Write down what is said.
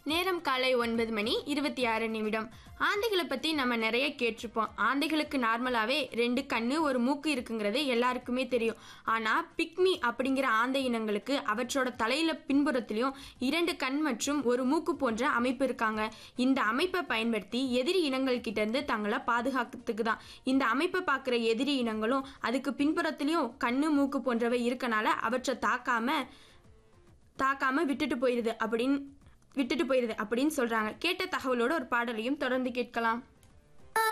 நேரம் காலை ஒன்பது மணி இருபத்தி ஆறு நிமிடம் ஆந்தைகளை பற்றி நம்ம நிறைய கேட்டிருப்போம் ஆந்தைகளுக்கு நார்மலாகவே ரெண்டு கண்ணு ஒரு மூக்கு இருக்குங்கிறது எல்லாருக்குமே தெரியும் ஆனால் பிக்மி அப்படிங்கிற ஆந்தை இனங்களுக்கு அவற்றோட தலையில பின்புறத்திலையும் இரண்டு கண் மற்றும் ஒரு மூக்கு போன்ற அமைப்பு இருக்காங்க இந்த அமைப்பை பயன்படுத்தி எதிரி இனங்கள் கிட்ட இருந்து தங்களை பாதுகாக்கிறதுக்கு தான் இந்த அமைப்பை பார்க்குற எதிரி இனங்களும் அதுக்கு பின்புறத்திலையும் கண்ணு மூக்கு போன்றவை இருக்கனால அவற்றை தாக்காம தாக்காம விட்டுட்டு போயிடுது அப்படின்னு விட்டுட்டு போயிடுது அப்படின்னு சொல்றாங்க கேட்ட தகவலோட ஒரு பாடலையும் தொடர்ந்து கேட்கலாம்